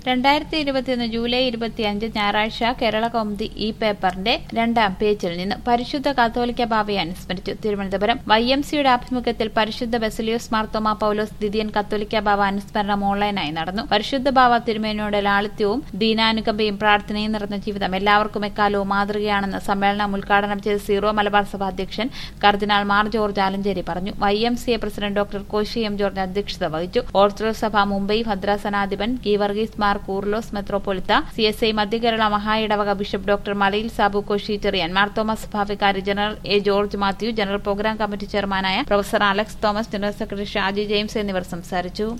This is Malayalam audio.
രണ്ടായിരത്തി ഇരുപത്തിയൊന്ന് ജൂലൈ ഇരുപത്തിയഞ്ച് ഞായറാഴ്ച കേരള കൗമുദി ഈ പേപ്പറിന്റെ രണ്ടാം പേജിൽ നിന്ന് പരിശുദ്ധ കാത്തോലിക്ക ബാവയെ അനുസ്മരിച്ചു തിരുവനന്തപുരം വൈ എം സിയുടെ ആഭിമുഖ്യത്തിൽ പരിശുദ്ധ ബെസലിയോസ് മാർത്തോമ പൌലോസ് ദിദിയൻ കത്തോലിക്ക ബാവ അനുസ്മരണം ഓൺലൈനായി നടന്നു പരിശുദ്ധ ബാവ തിരുമേനിയുടെ ലാളിത്യവും ദീനാനുകമ്പയും പ്രാർത്ഥനയും നിറഞ്ഞ ജീവിതം എല്ലാവർക്കും എക്കാലവും മാതൃകയാണെന്ന് സമ്മേളനം ഉദ്ഘാടനം ചെയ്ത സീറോ മലബാർ സഭ അധ്യക്ഷൻ കർദിനാൾ മാർ ജോർജ് ആലഞ്ചേരി പറഞ്ഞു Y M C A president doctor Koshy M George അധ്യക്ഷത വഹിച്ചു ഓർത്തഡോക്സ് സഭ മുംബൈ ഭദ്രാസനാധിപൻ ഗീവർഗീസ് മാർ കൂർലോസ് മെത്രോപൊളിത്ത സി എസ് ഐ മധ്യകേരള മഹായിടവക bishop doctor Malayil Sabu Koshy Cherian Mar Thomas സഭാ വികാരി general A George Mathew general programme committee ചെയർമാനായ professor Alex Thomas general secretary Shaji James എന്നിവർ സംസാരിച്ചു